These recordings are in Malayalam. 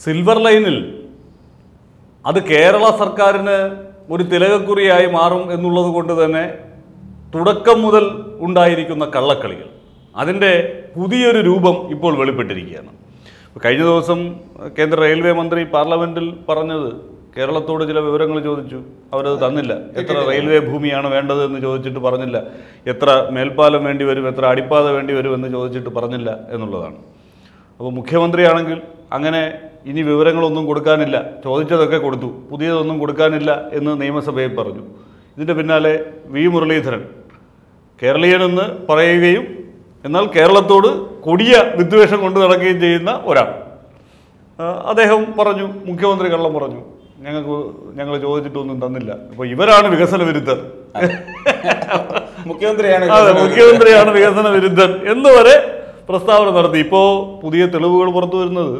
സിൽവർ ലൈനിൽ അത് കേരള സർക്കാരിന് ഒരു തിലകക്കുറിയായി മാറും എന്നുള്ളത് കൊണ്ട് തന്നെ തുടക്കം മുതൽ ഉണ്ടായിരിക്കുന്ന കള്ളക്കളികൾ അതിൻ്റെ പുതിയൊരു രൂപം ഇപ്പോൾ വെളിപ്പെട്ടിരിക്കുകയാണ് ഇപ്പോൾ കഴിഞ്ഞ ദിവസം കേന്ദ്ര റെയിൽവേ മന്ത്രി പാർലമെന്റിൽ പറഞ്ഞത് കേരളത്തോട് ചില വിവരങ്ങൾ ചോദിച്ചു അവരത് തന്നില്ല എത്ര റെയിൽവേ ഭൂമിയാണ് വേണ്ടത് എന്ന് ചോദിച്ചിട്ട് പറഞ്ഞില്ല എത്ര മേൽപ്പാലം വേണ്ടി വരും എത്ര അടിപ്പാത വേണ്ടി വരും എന്ന് ചോദിച്ചിട്ട് പറഞ്ഞില്ല എന്നുള്ളതാണ് അപ്പോൾ മുഖ്യമന്ത്രിയാണെങ്കിൽ അങ്ങനെ ഇനി വിവരങ്ങളൊന്നും കൊടുക്കാനില്ല ചോദിച്ചതൊക്കെ കൊടുത്തു പുതിയതൊന്നും കൊടുക്കാനില്ല എന്ന് നിയമസഭയിൽ പറഞ്ഞു ഇതിൻ്റെ പിന്നാലെ വി മുരളീധരൻ കേരളീയനെന്ന് പറയുകയും എന്നാൽ കേരളത്തോട് കൊടിയ വിദ്വേഷം കൊണ്ട് നടക്കുകയും ചെയ്യുന്ന ഒരാൾ ആ, അദ്ദേഹം പറഞ്ഞു മുഖ്യമന്ത്രി കള്ളം പറഞ്ഞു ഞങ്ങൾക്ക് ഞങ്ങൾ ചോദിച്ചിട്ടൊന്നും തന്നില്ല അപ്പോൾ ഇവരാണ് വികസന വിരുദ്ധർ മുഖ്യമന്ത്രിയാണ് അതെ വികസന മുഖ്യമന്ത്രിയാണ് വികസന വിരുദ്ധൻ എന്ന് വരെ പ്രസ്താവന നടത്തി ഇപ്പോൾ പുതിയ തെളിവുകൾ പുറത്തു വരുന്നത്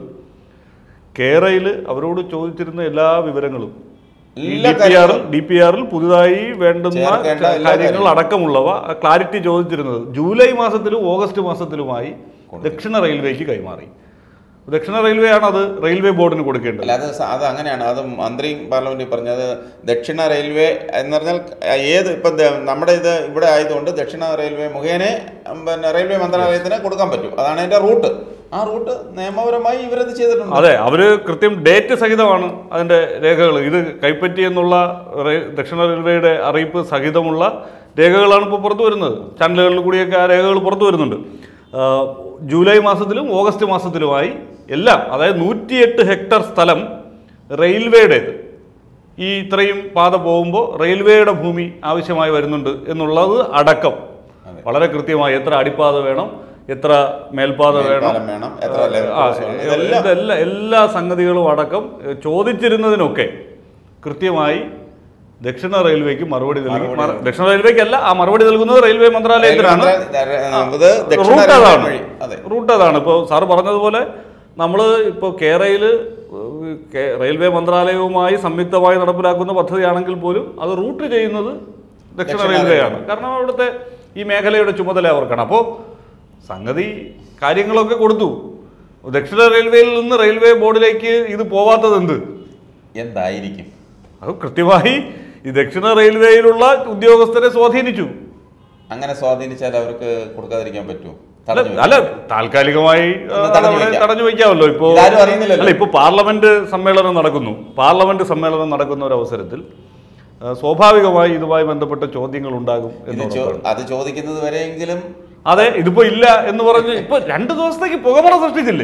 കേരളയിൽ അവരോട് ചോദിച്ചിരുന്ന എല്ലാ വിവരങ്ങളും എല്ലാ ഡി പി ആറിൽ ഡി പി ആറിൽ പുതുതായി വേണ്ടുന്ന ചേർക്കേണ്ട എല്ലാ കാര്യങ്ങൾ കാര്യങ്ങളും. അടക്കമുള്ളവ ക്ലാരിറ്റി ചോദിച്ചിരുന്നത് ജൂലൈ മാസത്തിലും ഓഗസ്റ്റ് മാസത്തിലുമായി ദക്ഷിണ റെയിൽവേക്ക് കൈമാറി ദക്ഷിണ റെയിൽവേ ആണ് അത് റെയിൽവേ ബോർഡിന് കൊടുക്കേണ്ടത് അല്ല അത് സ- അത് അങ്ങനെയാണ് അത് മന്ത്രിയും പാർലമെന്റിൽ പറഞ്ഞത് ദക്ഷിണ റെയിൽവേ എന്ന് പറഞ്ഞാൽ ഏത് ഇപ്പം ദ- നമ്മുടെ ഇത് ഇവിടെ ആയതുകൊണ്ട് ദക്ഷിണ റെയിൽവേ മുഖേന ഉം, പിന്നെ റെയിൽവേ മന്ത്രാലയത്തിന് കൊടുക്കാൻ പറ്റും അതാണ് അതിന്റെ റൂട്ട് ആ റൂട്ട് നിയമപരമായി ഇവരത് ചെയ്തിട്ടുണ്ട് അതെ അവര് കൃത്യം ഡേറ്റ് സഹിതമാണ് അതിന്റെ രേഖകൾ ഇത് കൈപ്പറ്റി എന്നുള്ള റെയി- ദക്ഷിണ റെയിൽവേയുടെ അറിയിപ്പ് സഹിതമുള്ള രേഖകളാണ് ഇപ്പോൾ പുറത്തു വരുന്നത് ചാനലുകളിൽ കൂടിയൊക്കെ ആ രേഖകൾ പുറത്തു വരുന്നുണ്ട് ആ, ജൂലൈ മാസത്തിലും ഓഗസ്റ്റ് മാസത്തിലുമായി എല്ലാം അതായത് നൂറ്റിയെട്ട് ഹെക്ടർ സ്ഥലം റെയിൽവേയുടേത് ഈ ഇത്രയും പാത പോകുമ്പോൾ റെയിൽവേയുടെ ഭൂമി ആവശ്യമായി വരുന്നുണ്ട് എന്നുള്ളത് അടക്കം അതെ. വളരെ കൃത്യമായി എത്ര അടിപ്പാത വേണം എത്ര മേൽപ്പാത വേണം മേൽപ്പാലം വേണം, എത്ര level ആ, cross വേണം, ഇതെല്ലാം ഇതെല്ലാം എല്ലാ സംഗതികളും അടക്കം ഏഹ്, ചോദിച്ചിരുന്നതിനൊക്കെ കൃത്യമായി ദക്ഷിണ റെയിൽവേക്ക് മറുപടി നൽകി മറ- ദക്ഷിണ റെയിൽവേക്കല്ല ആ മറുപടി നൽകുന്നത് റെയിൽവേ മന്ത്രാലയത്തിനാണ് ഇത് ദക്ഷിണ റൂട്ട് റെയിൽവേ അതാണ് വഴി അതെ റൂട്ട് അതാണ് ഇപ്പോൾ സാറ് പറഞ്ഞതുപോലെ നമ്മൾ ഇപ്പോൾ കേരളയിൽ റെയിൽവേ മന്ത്രാലയവുമായി സംയുക്തമായി നടപ്പിലാക്കുന്ന പദ്ധതിയാണെങ്കിൽ പോലും അത് റൂട്ട് ചെയ്യുന്നത് ദക്ഷിണ ദക്ഷിണ റെയിൽവേ ആണ് കാരണം അവിടുത്തെ ഈ മേഖലയുടെ ചുമതല അവർക്കാണ് അപ്പോൾ സംഗതി കാര്യങ്ങളൊക്കെ കൊടുത്തു ദക്ഷിണ റെയിൽവേയിൽ നിന്ന് റെയിൽവേ ബോർഡിലേക്ക് ഇത് പോവാത്തത് എന്ത് എന്തായിരിക്കും അത് കൃത്യമായി ഈ ദക്ഷിണ റെയിൽവേയിലുള്ള ഉദ്യോഗസ്ഥരെ സ്വാധീനിച്ചു അങ്ങനെ സ്വാധീനിച്ചാൽ അവർക്ക് കൊടുക്കാതിരിക്കാൻ പറ്റുമോ അല്ല തടഞ്ഞു അല്ല താൽക്കാലികമായി ആ, ഒന്ന് തടഞ്ഞു അതവിടെ വെക്കാം. തടഞ്ഞു വയ്ക്കാമല്ലോ ഇപ്പോ ഇതാരും അറിയുന്നില്ലല്ലോ. അല്ല ഇപ്പൊ പാർലമെന്റ് സമ്മേളനം നടക്കുന്നു പാർലമെന്റ് സമ്മേളനം നടക്കുന്ന ഒരു അവസരത്തിൽ ആ, സ്വാഭാവികമായി ഇതുമായി ബന്ധപ്പെട്ട ചോദ്യങ്ങൾ ഉണ്ടാകും ഇത് എന്ന് ചോ- ഉറപ്പാണ്. അത് ചോദിക്കുന്നത് വരെയെങ്കിലും അതെ ഇതിപ്പോ ഇല്ല എന്ന് പറഞ്ഞ് ഇപ്പൊ രണ്ടു ദിവസത്തേക്ക് പുകമറ സൃഷ്ടിച്ചില്ലേ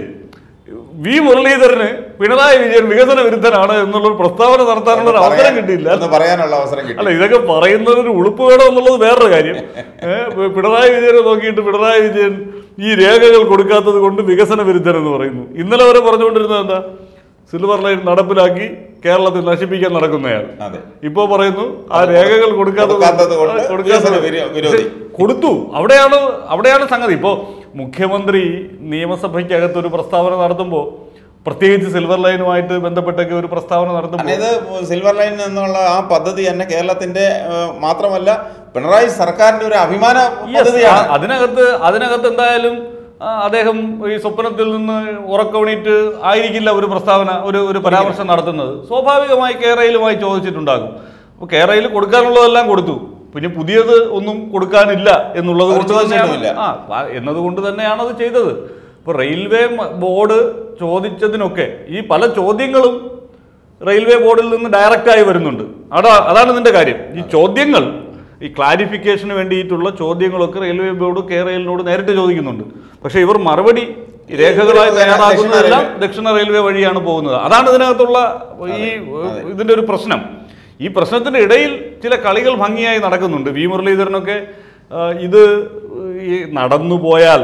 വി മുരളീധരന് പിണറായി വിജയൻ വികസന വിരുദ്ധനാണ് എന്നുള്ള ഒരു പ്രസ്താവന നടത്താനുള്ള ഒരു അവസരം പറയാൻ- കിട്ടിയില്ല ഒന്ന് പറയാനുള്ള അവസരം കിട്ടി അല്ല ഇതൊക്കെ പറയുന്നത് ഒരു ഉളുപ്പ് വേണം എന്നുള്ളത് വേറൊരു കാര്യം ഏഹ് പിണറായി വിജയനെ നോക്കിയിട്ട് പിണറായി വിജയൻ ഈ രേഖകൾ കൊടുക്കാത്തത് കൊണ്ട് വികസന വിരുദ്ധൻ എന്ന് പറയുന്നു ഇന്നലെ വരെ പറഞ്ഞുകൊണ്ടിരുന്നത് എന്താ സിൽവർ ലൈൻ നടപ്പിലാക്കി കേരളത്തിൽ നശിപ്പിക്കാൻ നടക്കുന്നയാൾ അതെ ഇപ്പോ പറയുന്നു ആ രേഖകൾ കൊടുക്കാത്തത് കൊടുക്കാത്തത് കൊണ്ട് ആ, കൊടുക്കാത്തത് വികസന വിരോ- വിരോധി. കൊടുത്തു അവിടെയാണ് അവിടെയാണ് സംഗതി ഇപ്പോ മുഖ്യമന്ത്രി നിയമസഭയ്ക്കകത്ത് ഒരു പ്രസ്താവന നടത്തുമ്പോൾ പ്രത്യേകിച്ച് സിൽവർ ലൈനുമായിട്ട് ബന്ധപ്പെട്ടൊക്കെ ഒരു പ്രസ്താവന നടത്തുമ്പോൾ ഇത് സിൽവർ ലൈൻ എന്നുള്ള ആ പദ്ധതി തന്നെ കേരളത്തിന്റെ ഏഹ്, മാത്രമല്ല പിണറായി സർക്കാരിന്റെ ഒരു അഭിമാന Yes, പദ്ധതിയാണ് ആ, അതിനകത്ത് അതിനകത്ത് എന്തായാലും ആ, അദ്ദേഹം ഈ സ്വപ്നത്തിൽ നിന്ന് ഉറക്കവണീറ്റ് ആയിരിക്കില്ല ഒരു പ്രസ്താവന ഒരു ഒരു പരാമർശം നടത്തുന്നത് സ്വാഭാവികമായി കേരളയിലുമായി ചോദിച്ചിട്ടുണ്ടാകും അപ്പോൾ കേരളയിൽ കൊടുക്കാനുള്ളതെല്ലാം കൊടുത്തു പിന്നെ പുതിയത് ഒന്നും കൊടുക്കാനില്ല എന്നുള്ളത് അവർ കൊണ്ട് തന്നെയാണ് ചോദിച്ചിട്ടുമില്ല. ആ ആ, എന്നതുകൊണ്ട് തന്നെയാണ് അത് ചെയ്തത് ഇപ്പോൾ റെയിൽവേ മ- ബോർഡ് ചോദിച്ചതിനൊക്കെ ഈ പല ചോദ്യങ്ങളും റെയിൽവേ ബോർഡിൽ നിന്ന് ഡയറക്റ്റായി വരുന്നുണ്ട് അതാ അതാണ് ഇതിന്റെ കാര്യം ഈ ചോദ്യങ്ങൾ ഈ ക്ലാരിഫിക്കേഷന് വേണ്ടിയിട്ടുള്ള ചോദ്യങ്ങളൊക്കെ റെയിൽവേ ബോർഡ് കേരളയിലിനോട് നേരിട്ട് ചോദിക്കുന്നുണ്ട് പക്ഷേ ഇവർ മറുപടി രേഖകളായി ഇത് തയ്യാറാക്കുന്നതെല്ലാം ദക്ഷിണ ദക്ഷിണ റെയിൽവേ വഴിയാണ് പോകുന്നത് അതാണ് ഇതിനകത്തുള്ള ഈ അതെ. ഇതിന്റെ ഒരു പ്രശ്നം ഈ പ്രശ്നത്തിന്റെ ഇടയിൽ ചില കളികൾ ഭംഗിയായി നടക്കുന്നുണ്ട് വി മുരളീധരനൊക്കെ ആ, ഇത് ഈ നടന്നു പോയാൽ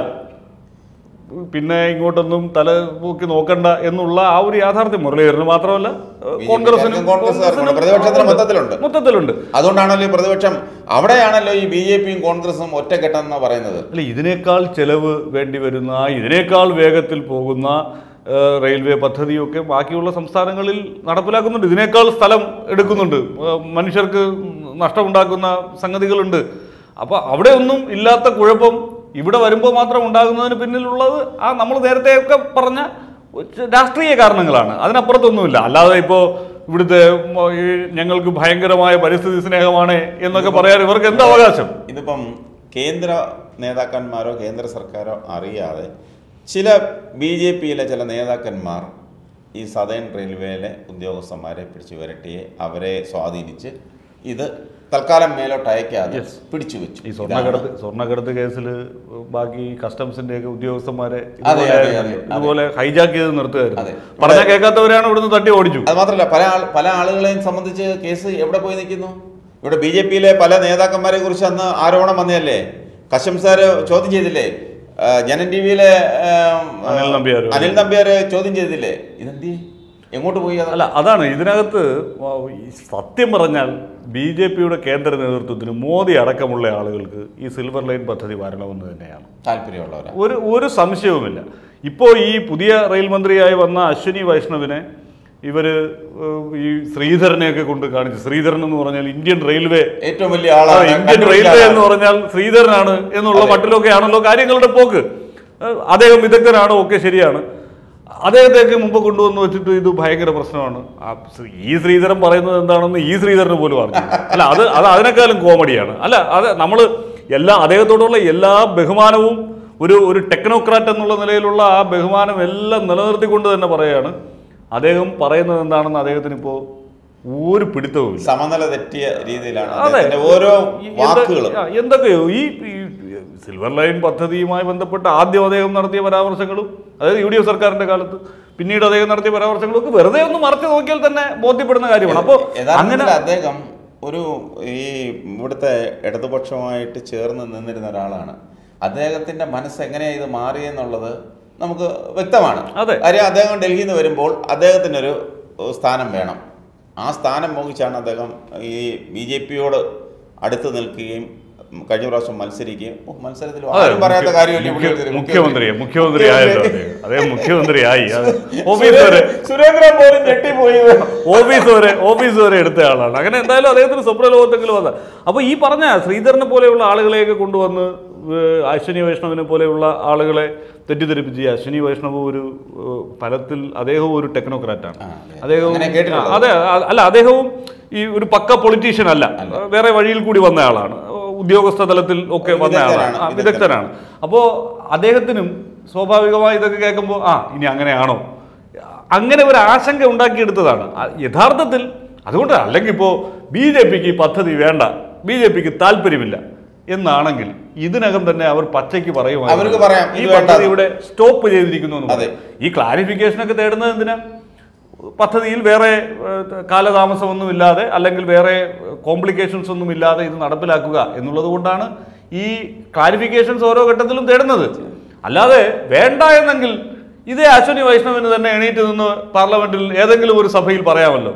പിന്നെ ഇങ്ങോട്ടൊന്നും തല പൂക്കി നോക്കണ്ട എന്നുള്ള ആ ഒരു യാഥാർത്ഥ്യം മുരളീധരന് മാത്രമല്ല ഏഹ്, ബി ജെ കോൺഗ്രസിനും പിക്കാർക്കും കോൺഗ്രസ്സുകാർക്കും കോൺഗ്രസിനും പ്രതിപക്ഷത്തിന് മൊത്തത്തിലുണ്ട്. മൊത്തത്തിലുണ്ട് അതുകൊണ്ടാണല്ലോ ഈ പ്രതിപക്ഷം അവിടെയാണല്ലോ ഈ ബി ജെ പിയും കോൺഗ്രസും ഒറ്റക്കെട്ടെന്ന് പറയുന്നത് അല്ല ഇതിനേക്കാൾ ചെലവ് വേണ്ടി വരുന്ന ഇതിനേക്കാൾ വേഗത്തിൽ പോകുന്ന ഏഹ്, റെയിൽവേ പദ്ധതിയൊക്കെ ബാക്കിയുള്ള സംസ്ഥാനങ്ങളിൽ നടപ്പിലാക്കുന്നുണ്ട് ഇതിനേക്കാൾ സ്ഥലം എടുക്കുന്നുണ്ട് ഏഹ്, മനുഷ്യർക്ക് നഷ്ടമുണ്ടാക്കുന്ന സംഗതികളുണ്ട് അപ്പോൾ അവിടെ ഒന്നും ഇല്ലാത്ത കുഴപ്പം ഇവിടെ വരുമ്പോൾ മാത്രം ഉണ്ടാകുന്നതിന് പിന്നിലുള്ളത് ആ നമ്മൾ നേരത്തെയൊക്കെ പറഞ്ഞ രാഷ്ട്രീയ കാരണങ്ങളാണ് അതിനപ്പുറത്തൊന്നുമില്ല അല്ലാതെ ഇപ്പോൾ ഇവിടുത്തെ ഉം, ഈ ഞങ്ങൾക്ക് ഭയങ്കരമായ പരിസ്ഥിതി സ്നേഹമാണ് എന്നൊക്കെ പറയാൻ ഇവർക്ക് എന്താ അവകാശം ഇതിപ്പം കേന്ദ്ര നേതാക്കന്മാരോ കേന്ദ്ര സർക്കാരോ അറിയാതെ ചില ബി ജെ പിയിലെ ചില നേതാക്കന്മാർ ഈ സദേൺ റെയിൽവേയിലെ ഉദ്യോഗസ്ഥന്മാരെ പിടിച്ചു വരട്ടിയെ അവരെ സ്വാധീനിച്ച് ഇത് തൽക്കാലം മേലോട്ട് അയക്കാതെ Yes. പിടിച്ചു വെച്ചു ഈ സ്വർണ്ണക്കടത്ത് സ്വർണ്ണക്കടത്ത് കേസിൽ ബാക്കി കസ്റ്റംസിന്റെ ഒക്കെ ഉദ്യോഗസ്ഥന്മാരെ അതെ, ഇതുപോലെ അതെ, അതെ, അതെ. ഇതുപോലെ ഹൈജാക്ക് ചെയ്ത് അതെ. നിർത്തുകയായിരുന്നു പറഞ്ഞാൽ കേൾക്കാത്തവരാണ് ഇവിടുന്ന് തട്ടി ഓടിച്ചു അത് മാത്രമല്ല പല ആൾ പല ആളുകളെയും സംബന്ധിച്ച് കേസ് എവിടെ പോയി നിൽക്കുന്നു ഇവിടെ ബി ജെ പിയിലെ പല നേതാക്കന്മാരെ കുറിച്ച് അന്ന് ആരോപണം വന്നതല്ലേ കശ്യം സാറ് ചോദ്യം ചെയ്തില്ലേ ആ, ജനൻ ടി വിയിലെ അനിൽ നമ്പ്യാർ. അനിൽ നമ്പ്യാര് ചോദ്യം ചെയ്തില്ലേ ഇതെന്തി എങ്ങോട്ട് പോയി അത് അല്ല അതാണ് ഇതിനകത്ത് ഈ സത്യം പറഞ്ഞാൽ ബി ജെ പിയുടെ കേന്ദ്ര നേതൃത്വത്തിന് മോദി അടക്കമുള്ള ആളുകൾക്ക് ഈ സിൽവർ ലൈൻ പദ്ധതി വരണമെന്ന് തന്നെയാണ് താല്പര്യമുള്ളവരാ ഒരു ഒരു സംശയവുമില്ല ഇപ്പോൾ ഈ പുതിയ റെയിൽ മന്ത്രിയായി വന്ന അശ്വിനി വൈഷ്ണവിനെ ഇവർ ഈ ശ്രീധരനെയൊക്കെ കൊണ്ട് കാണിച്ചു ശ്രീധരൻ എന്ന് പറഞ്ഞാൽ ഇന്ത്യൻ റെയിൽവേ ഏറ്റവും വലിയ ആ, ആളാണ് ഇന്ത്യൻ കണ്ടുപിടിച്ച റെയിൽവേ ആളാണ്. എന്ന് പറഞ്ഞാൽ ശ്രീധരനാണ് എന്നുള്ള മട്ടിലൊക്കെ ആണല്ലോ കാര്യങ്ങളുടെ പോക്ക് ഏഹ് അദ്ദേഹം വിദഗ്ധനാണ് ഒക്കെ ശരിയാണ് അദ്ദേഹത്തെയൊക്കെ മുമ്പ് കൊണ്ടുവന്ന് വെച്ചിട്ട് ഇത് ഭയങ്കര പ്രശ്നമാണ് ആ ശ്രീ- ഈ ശ്രീധരൻ പറയുന്നത് എന്താണെന്ന് ഈ ശ്രീധരന് പോലും അറിഞ്ഞു അല്ല അത് അത് അതിനേക്കാളും കോമഡിയാണ് അല്ല അത് നമ്മൾ എല്ലാ അദ്ദേഹത്തോടുള്ള എല്ലാ ബഹുമാനവും ഒരു ഒരു ടെക്നോക്രാറ്റ് എന്നുള്ള നിലയിലുള്ള ആ ബഹുമാനം എല്ലാം നിലനിർത്തിക്കൊണ്ട് തന്നെ പറയുകയാണ് അദ്ദേഹം പറയുന്നത് എന്താണെന്ന് അദ്ദേഹത്തിന് ഇപ്പോൾ ഒരു പിടുത്തവുമില്ല സമനില തെറ്റിയ രീതിയിലാണ് അതെ അദ്ദേഹത്തിന്റെ ഓരോ ഈ എന്ത- വാക്കുകളും ആ, എന്തൊക്കെയോ ഈ ഈ സിൽവർ ലൈൻ പദ്ധതിയുമായി ബന്ധപ്പെട്ട് ആദ്യം അദ്ദേഹം നടത്തിയ പരാമർശങ്ങളും അതായത് യു ഡി എഫ് സർക്കാരിന്റെ കാലത്ത് പിന്നീട് അദ്ദേഹം നടത്തിയ പരാമർശങ്ങളും ഒക്കെ വെറുതെ ഒന്ന് മറച്ചു നോക്കിയാൽ തന്നെ ബോധ്യപ്പെടുന്ന കാര്യമാണ് അപ്പോൾ അങ്ങനെ യഥാർത്ഥത്തിൽ അദ്ദേഹം ഒരു ഈ ഇവിടുത്തെ ഇടതുപക്ഷമായിട്ട് ചേർന്ന് നിന്നിരുന്ന ഒരാളാണ് അദ്ദേഹത്തിന്റെ മനസ്സ് എങ്ങനെയാ ഇത് മാറിയെന്നുള്ളത് നമുക്ക് വ്യക്തമാണ് അതെ. കാര്യം അദ്ദേഹം ഡൽഹിയിൽ നിന്ന് വരുമ്പോൾ അദ്ദേഹത്തിനൊരു ഏഹ്, സ്ഥാനം വേണം ആ സ്ഥാനം മോഹിച്ചാണ് അദ്ദേഹം ഈ ബി ജെ പിയോട് അടുത്ത് നിൽക്കുകയും ഉം, കഴിഞ്ഞ പ്രാവശ്യം മത്സരിക്കുകയും ഓ, മത്സരത്തിൽ അതെ, ആരും പറയാത്ത മുഖ്യ- കാര്യമല്ലേ മുഖ്യ- പുള്ളിയുടെ മുഖ്യമന്ത്രി മുഖ്യമന്ത്രി ആയല്ലോ അദ്ദേഹം. അദ്ദേഹം മുഖ്യമന്ത്രിയായി അത് ഓഫീസ് വരെ സുരേ- സുരേന്ദ്രൻ പോലും ഞെട്ടിപ്പോയി ഓഫീസ് വരെ ഓഫീസ് വരെ എടുത്ത ആളാണ് അങ്ങനെ എന്തായാലും അദ്ദേഹത്തിന് സ്വപ്ന ലോകത്തെങ്കിലും വന്ന അപ്പോൾ ഈ പറഞ്ഞ ശ്രീധരനെ പോലെയുള്ള ആളുകളെയൊക്കെ കൊണ്ടുവന്ന് ഏഹ്, അശ്വിനി വൈഷ്ണവിനെ പോലെയുള്ള ആളുകളെ തെറ്റിദ്ധരിപ്പിച്ച് ഈ അശ്വിനി വൈഷ്ണവ് ഒരു ഏഹ്, ഫലത്തിൽ അദ്ദേഹവും ഒരു ടെക്നോക്രാറ്റാണ് ആ, അതെ. അദ്ദേഹവും അങ്ങനെ കേട്ടിട്ടുള്ളത്. അതെ അ- അല്ല അദ്ദേഹവും ഈ ഒരു പക്ക പൊളിറ്റീഷ്യൻ അല്ല വേറെ വഴിയിൽ കൂടി വന്ന ആളാണ് ഉദ്യോഗസ്ഥ തലത്തിൽ ഒക്കെ വന്ന ആളാണ് വിദഗ്ധനാണ്, ആ, വിദഗ്ധനാണ് അപ്പോൾ അദ്ദേഹത്തിനും സ്വാഭാവികമായി ഇതൊക്കെ കേൾക്കുമ്പോൾ ആ ഇനി അങ്ങനെയാണോ അങ്ങനെ ഒരു ആശങ്ക ഉണ്ടാക്കിയെടുത്തതാണ് ആ, യഥാർത്ഥത്തിൽ അതുകൊണ്ട് അല്ലെങ്കിൽ ഇപ്പോൾ ബി ജെ പിക്ക് ഈ പദ്ധതി വേണ്ട ബി ജെ പിക്ക് താല്പര്യമില്ല എന്നാണെങ്കിൽ ഇതിനകം തന്നെ അവർ പച്ചയ്ക്ക് പറയുമായിരുന്നു. അവർക്ക് പറയാം, ഈ ഇത് വേണ്ട. പദ്ധതി ഇവിടെ സ്റ്റോപ്പ് ചെയ്തിരിക്കുന്നു എന്ന് അതെ. പറയും. ഈ ക്ലാരിഫിക്കേഷൻ ഒക്കെ തേടുന്നത് എന്തിനാ പദ്ധതിയിൽ വേറെ ഏഹ്, കാലതാമസമൊന്നും ഇല്ലാതെ അല്ലെങ്കിൽ വേറെ കോംപ്ലിക്കേഷൻസ് ഒന്നും ഇല്ലാതെ ഇത് നടപ്പിലാക്കുക എന്നുള്ളത് കൊണ്ടാണ് ഈ ക്ലാരിഫിക്കേഷൻസ് ഓരോ ഘട്ടത്തിലും തേടുന്നത് അല്ലാതെ വേണ്ട എന്നെങ്കിൽ ഇതേ അശ്വനി വൈഷ്ണവിന് തന്നെ എണീറ്റ് നിന്ന് പാർലമെന്റിൽ ഏതെങ്കിലും ഒരു സഭയിൽ പറയാമല്ലോ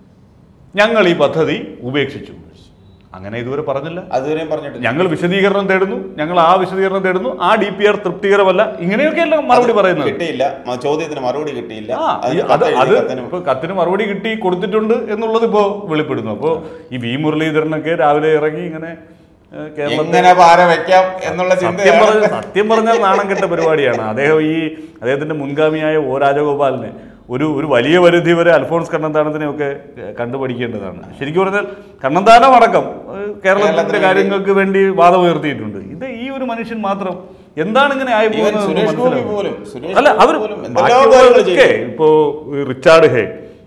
ഞങ്ങൾ ഈ പദ്ധതി ഉപേക്ഷിച്ചു അങ്ങനെ ഇതുവരെ പറഞ്ഞില്ല അതുവരെയും പറഞ്ഞിട്ടില്ല ഞങ്ങൾ വിശദീകരണം തേടുന്നു ഞങ്ങൾ ആ വിശദീകരണം തേടുന്നു ആ ഡി പി ആർ തൃപ്തികരമല്ല ഇങ്ങനെയൊക്കെയല്ല മറുപടി പറയുന്നത് കിട്ടിയില്ല മ- ചോദ്യത്തിന് മറുപടി കിട്ടിയില്ല ആ അതിന് ഈ- അത് കത്തെഴുതി, അത് കത്തിന് ഇപ്പൊ കത്തിന് മറുപടി കിട്ടി കൊടുത്തിട്ടുണ്ട് എന്നുള്ളത് ഇപ്പോ വെളിപ്പെടുന്നു അപ്പോൾ ഈ വി മുരളീധരനൊക്കെ രാവിലെ ഇറങ്ങി ഇങ്ങനെ ഏഹ്, കേരളത്തെ എങ്ങനെ പാര വെക്കാം എന്നുള്ള സത്യം ചിന്തയാണ് പറഞ്ഞ സത്യം പറഞ്ഞാൽ നാണം കെട്ട പരിപാടിയാണ് അദ്ദേഹം ഈ അദ്ദേഹത്തിന്റെ മുൻഗാമിയായ ഒ രാജഗോപാലിനെ ഒരു ഒരു വലിയ പരിധി വരെ അൽഫോൺസ് കണ്ണന്താനത്തിനെയൊക്കെ ഏഹ്, കണ്ടുപഠിക്കേണ്ടതാണ് ശരിക്കും പറഞ്ഞാൽ കണ്ണന്താനം അടക്കം ഏഹ്, കേരളത്തിന്റെ കേരളത്തിന് കാര്യങ്ങൾക്ക് വേണ്ടി വാദമുയർത്തിയിട്ടുണ്ട് ഇത് ഈ ഒരു മനുഷ്യൻ മാത്രം എന്താണ് ഇങ്ങനെ ആയി ഈവൻ പോകുന്നത് എന്ന് സുരേഷ് ഗോപി മനസ്സിലാവുന്നില്ല. പോലും സുരേഷ് അല്ല ഗോപി അവർ പോലും എന്തെല്ലോ കാര്യങ്ങൾ ബാക്കിയുള്ളവരൊക്കെ ചെയ്തു. ഇപ്പോ ഈ റിച്ചാർഡ് ഹേ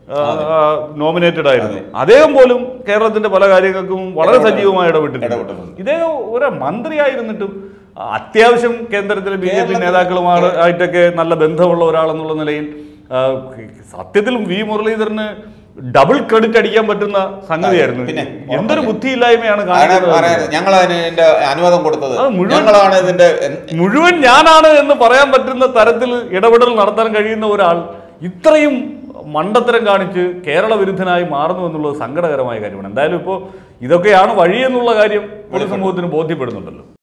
നോമിനേറ്റഡ് ആയിരുന്നു അദ്ദേഹം പോലും കേരളത്തിന്റെ പല കാര്യങ്ങൾക്കും വളരെ ഇടപെട്ടു. സജീവമായി ഇടപെട്ടിട്ടുണ്ട് ഇടപെട്ടിട്ടുണ്ട്. ഇദ്ദേഹം ഒരു മന്ത്രിയായിരുന്നിട്ടും അത്യാവശ്യം കേന്ദ്രത്തിലെ ബി ജെ പി കേരളത്തിൽ- നേതാക്കളുമായി ആയിട്ടൊക്കെ നല്ല ബന്ധമുള്ള ഒരാളെന്നുള്ള നിലയിൽ ആ, സത്യത്തിലും വി മുരളീധരന് ഡബിൾ ക്രെഡിറ്റ് അടിക്കാൻ പറ്റുന്ന സംഗതിയായിരുന്നു പിന്നെ, എന്തൊരു ബുദ്ധിയില്ലായ്മയാണ് ആണ് കാണിക്കുന്നത് പറയുന്നത് ഞങ്ങൾ അതിന് ഇതിന്റെ അനുവാദം കൊടുത്തത് അത് മുഴുവൻ- ഞങ്ങളാണ് ഇതിന്റെ മുഴുവൻ ഞാനാണ് എന്ന് പറയാൻ പറ്റുന്ന തരത്തിൽ ഇടപെടൽ നടത്താൻ കഴിയുന്ന ഒരാൾ ഇത്രയും മണ്ടത്തരം കാണിച്ച് കേരള വിരുദ്ധനായി മാറുന്നു എന്നുള്ളത് സങ്കടകരമായ കാര്യമാണ് എന്തായാലും ഇപ്പോൾ ഇതൊക്കെയാണ് വഴി എന്നുള്ള കാര്യം പൊതുസമൂഹത്തിന് ബോധ്യപ്പെടുന്നുണ്ടല്ലോ